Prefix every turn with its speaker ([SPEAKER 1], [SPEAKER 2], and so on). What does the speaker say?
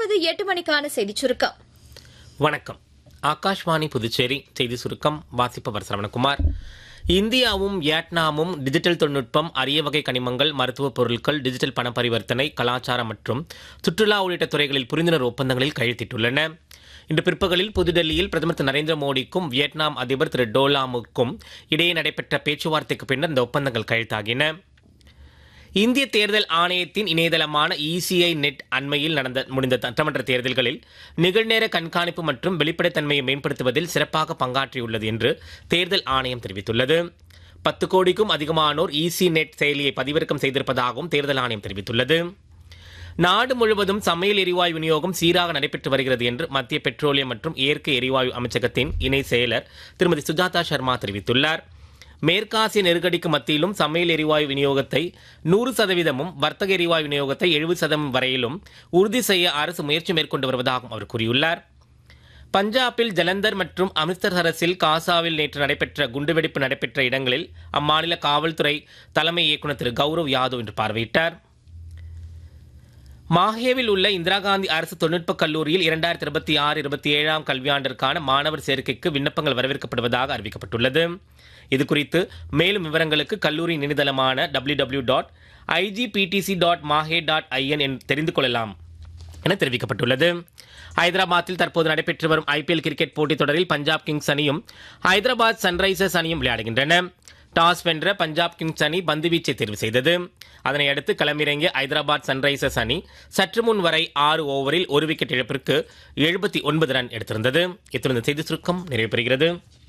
[SPEAKER 1] தொடர்வது எட்டு மணிக்கான செய்திச் சுருக்கம்
[SPEAKER 2] வணக்கம் ஆகாஷ்வாணி புதுச்சேரி செய்தி சுருக்கம் வாசிப்பவர் சரவணகுமார் இந்தியாவும் வியட்நாமும் டிஜிட்டல் தொழில்நுட்பம் அரிய வகை கனிமங்கள் மருத்துவப் பொருட்கள் டிஜிட்டல் பண பரிவர்த்தனை கலாச்சாரம் மற்றும் சுற்றுலா உள்ளிட்ட துறைகளில் புரிந்துணர்வு ஒப்பந்தங்களில் கையெழுத்திட்டுள்ளன இன்று பிற்பகலில் புதுடெல்லியில் பிரதமர் திரு நரேந்திர மோடிக்கும் வியட்நாம் அதிபர் திரு டோலாமுக்கும் இடையே நடைபெற்ற பேச்சுவார்த்தைக்கு பின்னர் இந்த ஒப்பந்தங்கள் கையெழுத்தாகின இந்திய தேர்தல் ஆணையத்தின் இணையதளமான இசிஐ நெட் அண்மையில் நடந்த முடிந்த சட்டமன்ற தேர்தல்களில் நிகழ்நேர கண்காணிப்பு மற்றும் வெளிப்படைத்தன்மையை மேம்படுத்துவதில் சிறப்பாக பங்காற்றியுள்ளது என்று தேர்தல் ஆணையம் தெரிவித்துள்ளது பத்து கோடிக்கும் அதிகமானோர் இசி நெட் செயலியை பதிவிறக்கம் செய்திருப்பதாகவும் தேர்தல் ஆணையம் தெரிவித்துள்ளது நாடு முழுவதும் சமையல் எரிவாயு விநியோகம் சீராக நடைபெற்று வருகிறது என்று மத்திய பெட்ரோலியம் மற்றும் இயற்கை எரிவாயு அமைச்சகத்தின் இணை செயலர் திருமதி சுஜாதா சர்மா தெரிவித்துள்ளார் மேற்காசிய நெருக்கடிக்கு மத்தியிலும் சமையல் எரிவாயு விநியோகத்தை நூறு சதவீதமும் வர்த்தக எரிவாயு விநியோகத்தை எழுபது சதவீதம் வரையிலும் உறுதி செய்ய அரசு முயற்சி மேற்கொண்டு வருவதாகவும் அவர் கூறியுள்ளார் பஞ்சாபில் ஜலந்தர் மற்றும் அமிர்தசரஸில் காசாவில் நேற்று நடைபெற்ற குண்டுவெடிப்பு நடைபெற்ற இடங்களில் அம்மாநில காவல்துறை தலைமை இயக்குநர் திரு கௌரவ் யாதவ் இன்று பார்வையிட்டார் மாஹேவில் உள்ள இந்திரா காந்தி அரசு தொழில்நுட்பக் கல்லூரியில் இரண்டாயிரத்தி இருபத்தி ஆறு இருபத்தி ஏழாம் கல்வியாண்டிற்கான மாணவர் சேர்க்கைக்கு விண்ணப்பங்கள் வரவேற்கப்படுவதாக அறிவிக்கப்பட்டுள்ளது இதுகுறித்து மேலும் விவரங்களுக்கு கல்லூரியின் இணையதளமான W W dot IGPDC dot Mahe dot IN தெரிந்து கொள்ளலாம் என தெரிவிக்கப்பட்டுள்ளது ஹைதராபாத்தில் தற்போது நடைபெற்று வரும் ஐபிஎல் கிரிக்கெட் போட்டித் தொடரில் பஞ்சாப் கிங்ஸ் அணியும் ஹைதராபாத் சன்ரைசர்ஸ் அணியும் விளையாடுகின்றன டாஸ் வென்ற பஞ்சாப் கிங்ஸ் அணி பந்துவீச்சை தேர்வு செய்தது அதனை அடுத்து களமிறங்கிய ஹைதராபாத் சன்ரைசர்ஸ் அணி சற்று முன் வரை ஆறு ஓவரில் ஒரு விக்கெட் இழப்பிற்கு எழுபத்தி ஒன்பது ரன் எடுத்திருந்தது இத்துடன் இந்த செய்தி சுருக்கம் நிறைவு பெறுகிறது